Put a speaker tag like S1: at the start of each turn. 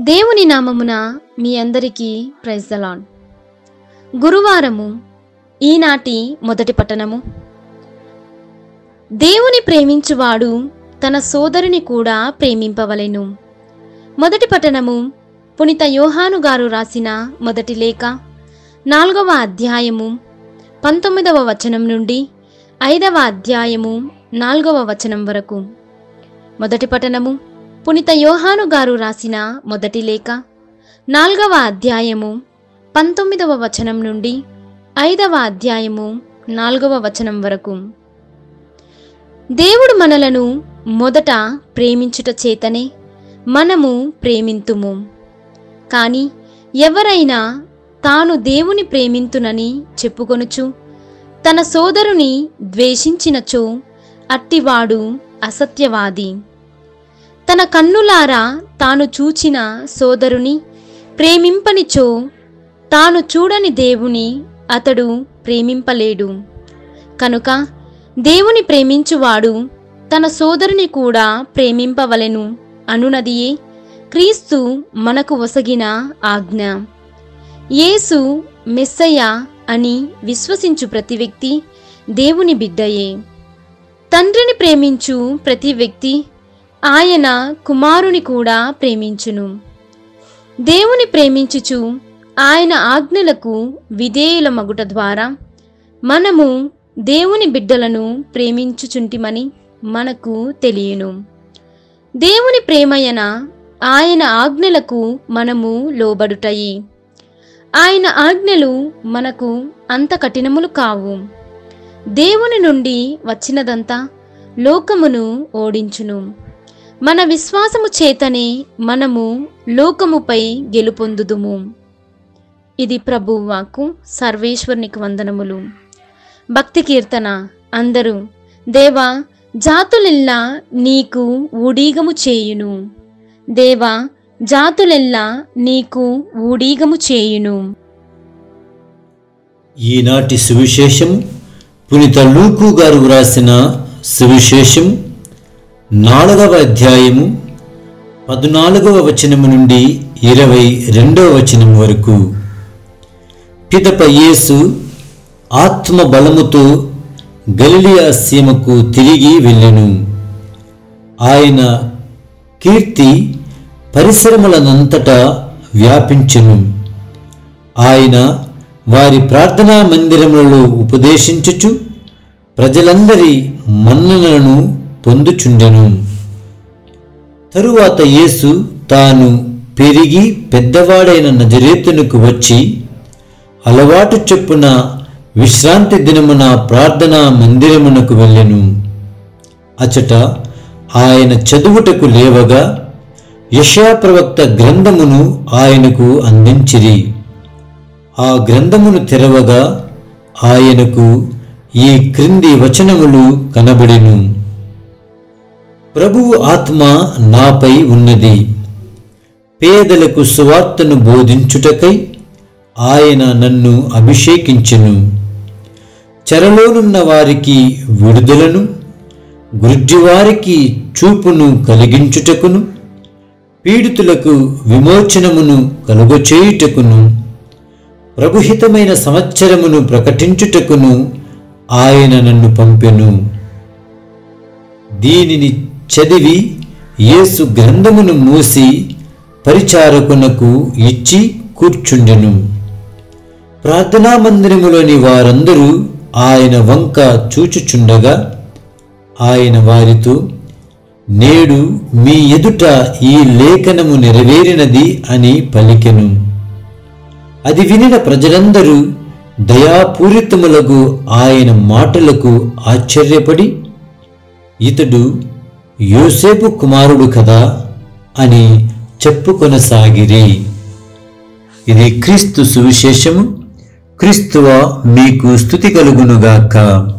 S1: దేవుని నామమున మీ అందరికీ ప్రైజ్ దలాన్ గురువారము ఈనాటి మొదటి పట్టణము దేవుని ప్రేమించువాడు తన సోదరుని కూడా ప్రేమింపవలెను మొదటి పట్టణము పునిత యోహాను గారు రాసిన మొదటి లేఖ నాలుగవ అధ్యాయము పంతొమ్మిదవ వచనం నుండి ఐదవ అధ్యాయము నాలుగవ వచనం వరకు మొదటి పట్టణము పునిత యోహాను గారు రాసిన మొదటి లేఖ నాలుగవ అధ్యాయము పంతొమ్మిదవ వచనం నుండి ఐదవ అధ్యాయము నాలుగవ వచనం వరకు దేవుడు మనలను మొదట ప్రేమించుట చేతనే మనము ప్రేమింతుము కాని ఎవరైనా తాను దేవుని ప్రేమింతునని చెప్పుకొనుచు తన సోదరుని ద్వేషించినచో అట్టివాడు అసత్యవాది తన కన్నులారా తాను చూచిన సోదరుని ప్రేమింపనిచో తాను చూడని దేవుని అతడు ప్రేమింపలేడు కనుక దేవుని ప్రేమించువాడు తన సోదరుని కూడా ప్రేమింపవలెను అనునదియే క్రీస్తు మనకు ఒసగిన ఆజ్ఞ యేసు మెస్సయ్య అని విశ్వసించు ప్రతి వ్యక్తి దేవుని బిడ్డయే తండ్రిని ప్రేమించు ప్రతి వ్యక్తి ఆయన కుమారుని కూడా ప్రేమించును దేవుని ప్రేమించుచు ఆయన ఆజ్ఞలకు విధేయుల మగుట ద్వారా మనము దేవుని బిడ్డలను ప్రేమించుచుంటిమని మనకు తెలియను దేవుని ప్రేమయన ఆయన ఆజ్ఞలకు మనము లోబడుటయి ఆయన ఆజ్ఞలు మనకు అంత కఠినములు కావు దేవుని నుండి వచ్చినదంతా లోకమును ఓడించును మన విశ్వాసము చేతనే మనము లోకముపై గెలుపొందుదుము ఇది ప్రభువాకు సర్వేశ్వరునికి వందనములు భక్తి కీర్తన అందరూ దేవా జాతులెల్లా నీకు ఊడీగము చేయును దేవా జాతులెల్లా నీకు ఊడీగము చేయును
S2: ఈనాటి సువిశేషం పునిత లూకు గారు వ్రాసిన సువిశేషం నాలుగవ అధ్యాయము పద్నాలుగవ వచనము నుండి ఇరవై రెండవ వచనం వరకు పిదప యేసు ఆత్మ బలముతో గలిలియా సీమకు తిరిగి వెళ్ళెను ఆయన కీర్తి పరిశ్రమలనంతటా వ్యాపించెను ఆయన వారి ప్రార్థనా మందిరములలో ఉపదేశించుచు ప్రజలందరి మన్ననలను పొందుచుండెను తరువాత యేసు తాను పెరిగి పెద్దవాడైన నజరేతునకు వచ్చి అలవాటు చొప్పున విశ్రాంతి దినమున ప్రార్థనా మందిరమునకు వెళ్ళెను అచట ఆయన చదువుటకు లేవగా యశాప్రవక్త గ్రంథమును ఆయనకు అందించిరి ఆ గ్రంథమును తెరవగా ఆయనకు ఈ క్రింది వచనములు కనబడెను ప్రభువు ఆత్మ నాపై ఉన్నది పేదలకు సువార్తను బోధించుటకై ఆయన నన్ను అభిషేకించెను చెరలోనున్న వారికి విడుదలను గురుడ్జివారికి చూపును కలిగించుటకును పీడితులకు విమోచనమును కలుగచేయుటకును ప్రభుహితమైన సంవత్సరమును ప్రకటించుటకును ఆయన నన్ను పంపెను దీనిని చదివి యేసు గ్రంథమును మూసి పరిచారకునకు ఇచ్చి కూర్చుండెను ప్రార్థనా మందిరములోని వారందరూ ఆయన వంక చూచుచుండగా ఆయన వారితో నేడు మీ ఎదుట ఈ లేఖనము నెరవేరినది అని పలికెను అది వినిన ప్రజలందరూ దయాపూరితములకు ఆయన మాటలకు ఆశ్చర్యపడి ఇతడు యోసేపు కుమారుడు కదా అని చెప్పుకొనసాగిరి ఇది క్రీస్తు సువిశేషము క్రీస్తువ మీకు స్థుతి కలుగునుగాక